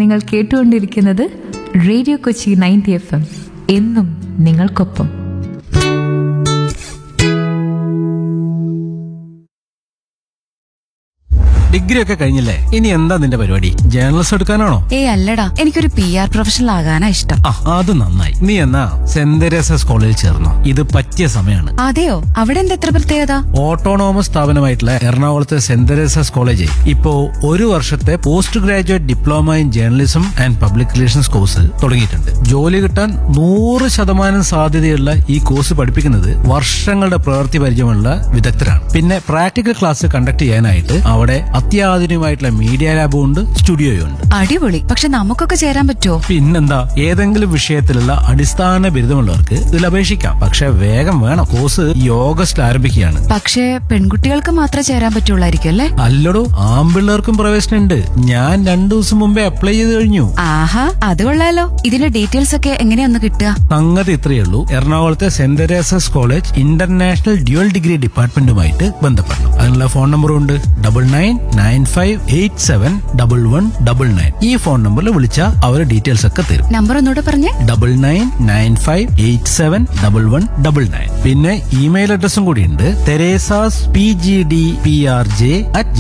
നിങ്ങൾ കേട്ടുകൊണ്ടിരിക്കുന്നത് radio Kochi ninety F M എന്നും നിങ്ങൾക്കൊപ്പം ഡിഗ്രി ഒക്കെ കഴിഞ്ഞില്ലേ ഇനി എന്താ നിന്റെ പരിപാടി ജേർണലിസ്റ്റ് എടുക്കാനാണോ ഏ അല്ലടാ എനിക്കൊരു പി ആർ പ്രൊഫഷണൽ ആകാനാ ഇഷ്ടം ആ അത് നന്നായി നീ എന്നാ സെന്റ് തെരേസസ് കോളേജിൽ ചേർന്നോ ഇത് പറ്റിയ സമയമാണ് അതെയോ അവിടെ എന്താ എത്ര പ്രത്യേകത ഓട്ടോണോമസ് സ്ഥാപനമായിട്ടുള്ള എറണാകുളത്തെ സെന്റ് തെരേസസ് കോളേജ് ഇപ്പോ ഒരു വർഷത്തെ post graduate diploma in journalism and public relations course തുടങ്ങിയിട്ടുണ്ട് ജോലി കിട്ടാൻ നൂറ് ശതമാനം സാധ്യതയുള്ള ഈ കോഴ്സ് പഠിപ്പിക്കുന്നത് വർഷങ്ങളുടെ പ്രവൃത്തി പരിചയമുള്ള വിദഗ്ധരാണ് പിന്നെ പ്രാക്ടിക്കൽ ക്ലാസ് കണ്ടക്ട് ചെയ്യാനായിട്ട് അവിടെ അത്യാധുനികമായിട്ടുള്ള മീഡിയ ലാബും ഉണ്ട് സ്റ്റുഡിയോയും ഉണ്ട് അടിപൊളി പക്ഷെ നമുക്കൊക്കെ ചേരാൻ പറ്റുമോ പിന്നെന്താ ഏതെങ്കിലും വിഷയത്തിലുള്ള അടിസ്ഥാന ബിരുദമുള്ളവർക്ക് ഇതിൽ അപേക്ഷിക്കാം പക്ഷെ വേഗം വേണം കോഴ്സ് ഈ ഓഗസ്റ്റ് ആരംഭിക്കുകയാണ് പക്ഷേ പെൺകുട്ടികൾക്ക് മാത്രമേ ചേരാൻ പറ്റുള്ളായിരിക്കും അല്ലേ അല്ലടോ ആമ്പിള്ളേർക്കും പ്രവേശനമുണ്ട് ഞാൻ രണ്ടു ദിവസം മുമ്പേ അപ്ലൈ ചെയ്ത് കഴിഞ്ഞു ആഹാ അത് കൊള്ളാലോ ഇതിന്റെ ഡീറ്റെയിൽസ് ഒക്കെ എങ്ങനെയൊന്ന് കിട്ടുക സംഗതി ഇത്രയേ ഉള്ളൂ എറണാകുളത്തെ സെന്റ് Teresa's college international dual degree ഡിപ്പാർട്ട്മെന്റുമായിട്ട് ബന്ധപ്പെടണം അതിനുള്ള ഫോൺ നമ്പറും ഉണ്ട് double nine nine five eight seven double one double nine ഈ ഫോൺ നമ്പറിൽ വിളിച്ചാൽ അവർ ഡീറ്റെയിൽസ് ഒക്കെ തരും നമ്പർ ഒന്നുകൂടെ പറഞ്ഞേ double nine nine five eight seven double one double nine പിന്നെ ഇമെയിൽ അഡ്രസ്സും കൂടി ഉണ്ട് Teresa's P G D P R J at